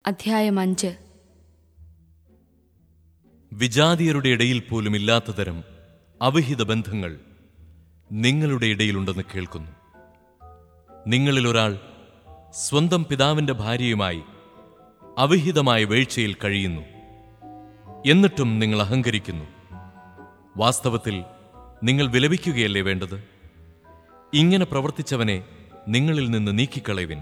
അധ്യായം അഞ്ച് വിജാതിയരുടെ ഇടയിൽ പോലും ഇല്ലാത്ത തരം അവിഹിത ബന്ധങ്ങൾ നിങ്ങളുടെ ഇടയിലുണ്ടെന്ന് കേൾക്കുന്നു നിങ്ങളിൽ ഒരാൾ സ്വന്തം പിതാവിന്റെ ഭാര്യയുമായി അവിഹിതമായ വീഴ്ചയിൽ കഴിയുന്നു എന്നിട്ടും നിങ്ങൾ അഹങ്കരിക്കുന്നു വാസ്തവത്തിൽ നിങ്ങൾ വിലപിക്കുകയല്ലേ വേണ്ടത് ഇങ്ങനെ പ്രവർത്തിച്ചവനെ നിങ്ങളിൽ നിന്ന് നീക്കിക്കളയുവിൻ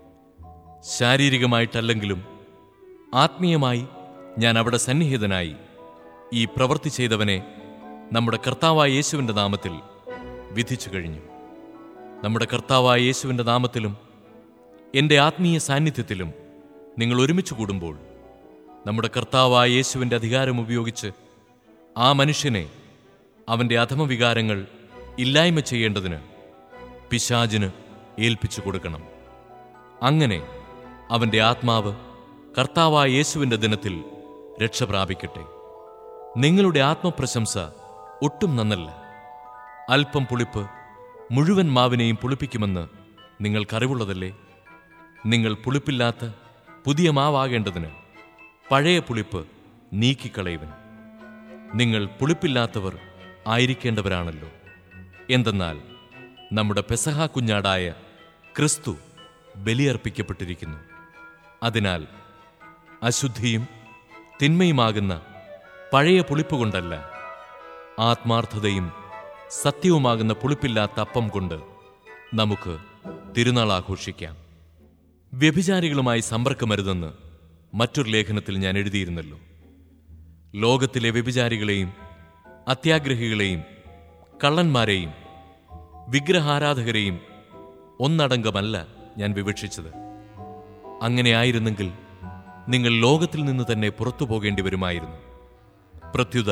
ശാരീരികമായിട്ടല്ലെങ്കിലും ആത്മീയമായി ഞാൻ അവിടെ സന്നിഹിതനായി ഈ പ്രവൃത്തി ചെയ്തവനെ നമ്മുടെ കർത്താവായ യേശുവിൻ്റെ നാമത്തിൽ വിധിച്ചു കഴിഞ്ഞു നമ്മുടെ കർത്താവായ യേശുവിൻ്റെ നാമത്തിലും എൻ്റെ ആത്മീയ സാന്നിധ്യത്തിലും നിങ്ങൾ ഒരുമിച്ച് കൂടുമ്പോൾ നമ്മുടെ കർത്താവായ യേശുവിൻ്റെ അധികാരം ഉപയോഗിച്ച് ആ മനുഷ്യനെ അവൻ്റെ അധമവികാരങ്ങൾ ഇല്ലായ്മ ചെയ്യേണ്ടതിന് പിശാചിന് ഏൽപ്പിച്ചു കൊടുക്കണം അങ്ങനെ അവന്റെ ആത്മാവ് കർത്താവായ യേശുവിന്റെ ദിനത്തിൽ രക്ഷ പ്രാപിക്കട്ടെ നിങ്ങളുടെ ആത്മപ്രശംസ ഒട്ടും നന്നല്ല അല്പം പുളിപ്പ് മുഴുവൻ മാവിനെയും പുളിപ്പിക്കുമെന്ന് നിങ്ങൾക്കറിവുള്ളതല്ലേ നിങ്ങൾ പുളിപ്പില്ലാത്ത പുതിയ മാവാകേണ്ടതിന് പഴയ പുളിപ്പ് നീക്കിക്കളയുവൻ നിങ്ങൾ പുളിപ്പില്ലാത്തവർ ആയിരിക്കേണ്ടവരാണല്ലോ എന്തെന്നാൽ നമ്മുടെ പെസഹ കുഞ്ഞാടായ ക്രിസ്തു ബലിയർപ്പിക്കപ്പെട്ടിരിക്കുന്നു അതിനാൽ അശുദ്ധിയും തിന്മയുമാകുന്ന പഴയ പുളിപ്പ് കൊണ്ടല്ല ആത്മാർത്ഥതയും സത്യവുമാകുന്ന പുളിപ്പില്ലാത്ത അപ്പം കൊണ്ട് നമുക്ക് തിരുനാൾ ആഘോഷിക്കാം വ്യഭിചാരികളുമായി സമ്പർക്കമരുതെന്ന് മറ്റൊരു ലേഖനത്തിൽ ഞാൻ എഴുതിയിരുന്നല്ലോ ലോകത്തിലെ വ്യഭിചാരികളെയും അത്യാഗ്രഹികളെയും കള്ളന്മാരെയും വിഗ്രഹാരാധകരെയും ഒന്നടങ്കമല്ല ഞാൻ വിവക്ഷിച്ചത് അങ്ങനെ ആയിരുന്നെങ്കിൽ നിങ്ങൾ ലോകത്തിൽ നിന്ന് തന്നെ പുറത്തു പോകേണ്ടി വരുമായിരുന്നു പ്രത്യുത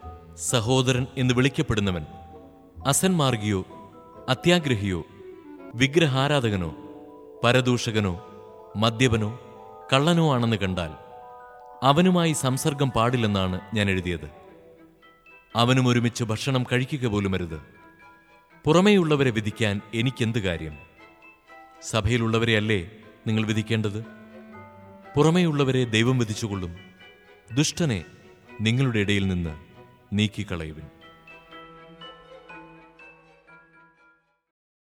സഹോദരൻ എന്ന് വിളിക്കപ്പെടുന്നവൻ അസന്മാർഗിയോ അത്യാഗ്രഹിയോ വിഗ്രഹാരാധകനോ പരദൂഷകനോ മദ്യപനോ കള്ളനോ ആണെന്ന് കണ്ടാൽ അവനുമായി സംസർഗം പാടില്ലെന്നാണ് ഞാൻ എഴുതിയത് അവനും ഒരുമിച്ച് ഭക്ഷണം കഴിക്കുക പോലുമരുത് പുറമേയുള്ളവരെ വിധിക്കാൻ എനിക്കെന്ത് കാര്യം സഭയിലുള്ളവരെയല്ലേ നിങ്ങൾ വിധിക്കേണ്ടത് പുറമേയുള്ളവരെ ദൈവം വിധിച്ചുകൊള്ളും ദുഷ്ടനെ നിങ്ങളുടെ ഇടയിൽ നിന്ന് നീക്കിക്കളയുവിൻ